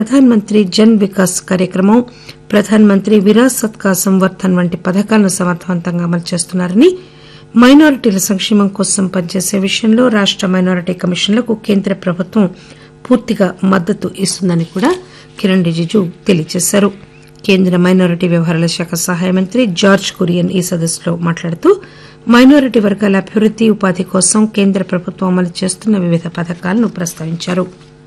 ప్రధాన్ మంత్రి జన్ వికాస్ కార్యక్రమం ప్రధాన్ మంత్రి విరాసత్ కా సంవర్దన్ వంటి పథకాలను సమర్దవంతంగా అమలు చేస్తున్నారని మైనారిటీల సంక్షేమం కోసం పనిచేసే విషయంలో రాష్ట మైనారిటీ కమిషన్లకు కేంద్ర ప్రభుత్వం పూర్తిగా మద్దతు ఇస్తుందని కూడా కిరణ్ రిజిజు తెలియజేశారు కేంద్ర మైనారిటీ వ్యవహారాల శాఖ సహాయ మంత్రి జార్జ్ కురియన్ ఈ సదస్సులో మాట్లాడుతూ మైనారిటీ వర్గాల అభివృద్ది ఉపాధి కోసం కేంద్ర ప్రభుత్వం అమలు చేస్తున్న వివిధ పథకాలను ప్రస్తావించారు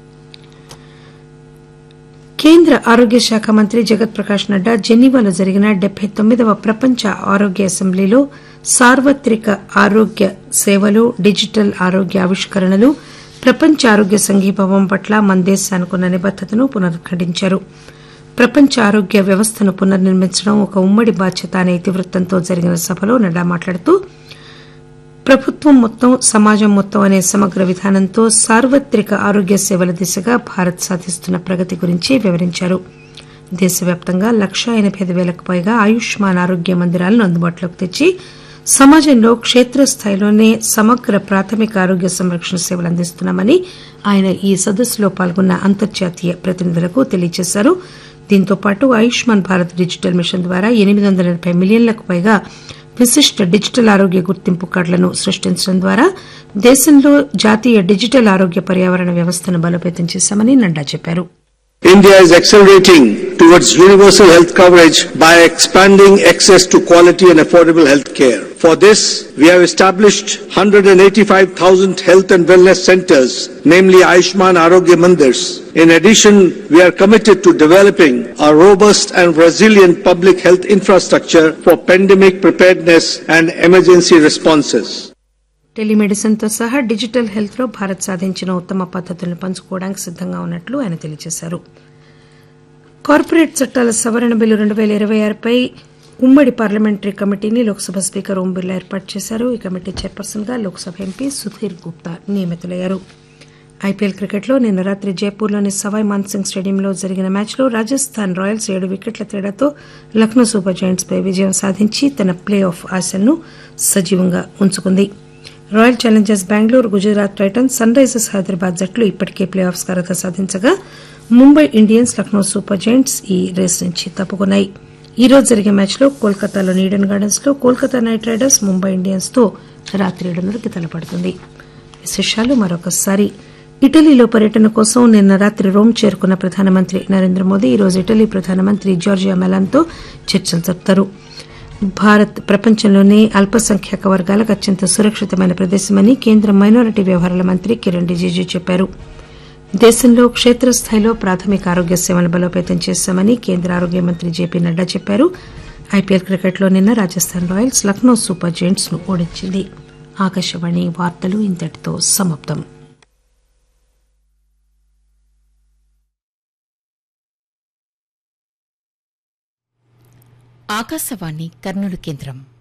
కేంద్ర ఆరోగ్య శాఖ మంత్రి జగత్ ప్రకాష్ నడ్డా జెనీవాలో జరిగిన డెబ్బై తొమ్మిదవ ప్రపంచ ఆరోగ్య అసెంబ్లీలో సార్వత్రిక ఆరోగ్య సేవలు డిజిటల్ ఆరోగ్య ఆవిష్కరణలు ప్రపంచ ఆరోగ్య సంఘీభావం పట్ల మన దేశానికి ఉన్న నిబద్దతను పునరుద్ఘాటించారు ప్రపంచ ఆరోగ్య వ్యవస్థను పునర్నిర్మించడం ఒక ఉమ్మడి బాధ్యత అనే ఇతివృత్తంతో జరిగిన సభలో నడ్డా మాట్లాడుతూ ప్రభుత్వం మొత్తం సమాజం మొత్తం అనే సమగ్ర విధానంతో సార్వత్రిక ఆరోగ్య సేవల దిశగా భారత్ సాధిస్తున్న ప్రగతి గురించి వివరించారు దేశవ్యాప్తంగా లక్షా ఎనబై ఐదు పేలకు పైగా ఆయుష్మాన్ ఆరోగ్య మందిరాలను అందుబాటులోకి తెచ్చి సమాజంలో క్షేత్రస్థాయిలోనే సమగ్ర ప్రాథమిక ఆరోగ్య సంరక్షణ సేవలు అందిస్తున్నామని ఆయన ఈ సదస్సులో పాల్గొన్న అంతర్జాతీయ ప్రతినిధులకు తెలియజేశారు దీంతో పాటు ఆయుష్మాన్ భారత్ డిజిటల్ మిషన్ ద్వారా ఎనిమిది వందల ఎనబై మిలియన్లకు పైగా విశిష్ట డిజిటల్ ఆరోగ్య గుర్తింపు కార్డులను సృష్టించడం ద్వారా దేశంలో జాతీయ డిజిటల్ ఆరోగ్య పర్యావరణ వ్యవస్థను బలోపేతం చేశామని నడ్డా చెప్పారు India is accelerating towards universal health coverage by expanding access to quality and affordable health care. For this, we have established 185,000 health and wellness centers, namely Ayushman Arogya Mandirs. In addition, we are committed to developing a robust and resilient public health infrastructure for pandemic preparedness and emergency responses. Telemedicine తో సహా digital health లో భారత్ సాధించిన ఉత్తమ పద్దతులను పంచుకోవడానికి సిద్దంగా ఉన్నట్లు ఆయన తెలియజేశారు కార్పొరేట్ చట్టాల సవరణ బిల్లు రెండు పేల ఇరవై ఆరుపై ఉమ్మడి పార్లమెంటరీ కమిటీని లోక్సభ స్పీకర్ ఓం బిర్లా ఏర్పాటు చేశారు ఈ కమిటీ చైర్పర్సన్ గా లోక్సభ ఎంపీ సుధీర్ గుప్తా నియమితులయ్యారు ఐపీఎల్ క్రికెట్లో నిన్న రాత్రి జైపూర్లోని సవాయ్ మాన్సింగ్ స్టేడియంలో జరిగిన మ్యాచ్లో రాజస్థాన్ రాయల్స్ ఏడు వికెట్ల తేడాతో లక్నో సూపర్ జైంట్స్ పై విజయం సాధించి తన ప్లే ఆఫ్ ఆశలను సజీవంగా ఉంచుకుంది Royal Challengers Bengaluru Gujarat Titans Sunrisers Hyderabad జట్లు ఇప్పటికే ప్లే ఆఫ్స్ అర్హత సాధించగా Mumbai Indians Lucknow Super Giants ఈ రేస్ నుంచి తప్పుకున్నాయి ఈ రోజు జరిగే మ్యాచ్లో కోల్కతాలోని ఈడెన్ గార్డెన్స్ లో Kolkata Knight Riders Mumbai Indians తో రాత్రి ఏడున్నరకి తలపడుతుంది విశేషాలు మరొకసారి ఇటలీలో పర్యటన కోసం నిన్న రాత్రి రోమ్ చేరుకున్న ప్రధానమంత్రి నరేంద్ర మోదీ ఈరోజు ఇటలీ ప్రధానమంత్రి జార్జియా మెలాన్తో చర్చలు జరుపుతారు భారత్ ప్రపంచంలోనే అల్పసంఖ్యాక వర్గాలకు అత్యంత సురక్షితమైన ప్రదేశమని కేంద్ర మైనారిటీ వ్యవహారాల మంత్రి కిరణ్ రిజిజు చెప్పారు దేశంలో క్షేత్రస్థాయిలో ప్రాథమిక ఆరోగ్య సేవలను బలోపేతం చేశామని కేంద్ర ఆరోగ్య మంత్రి జేపీ నడ్డా చెప్పారు ఐపీఎల్ క్రికెట్లో నిన్న Rajasthan Royals Lucknow Super Giants ను ఓడించింది ఆకాశవాణి వార్తలు ఇంతటితో సమాప్తం ఆకాశవాణి కర్నూలు కేంద్రం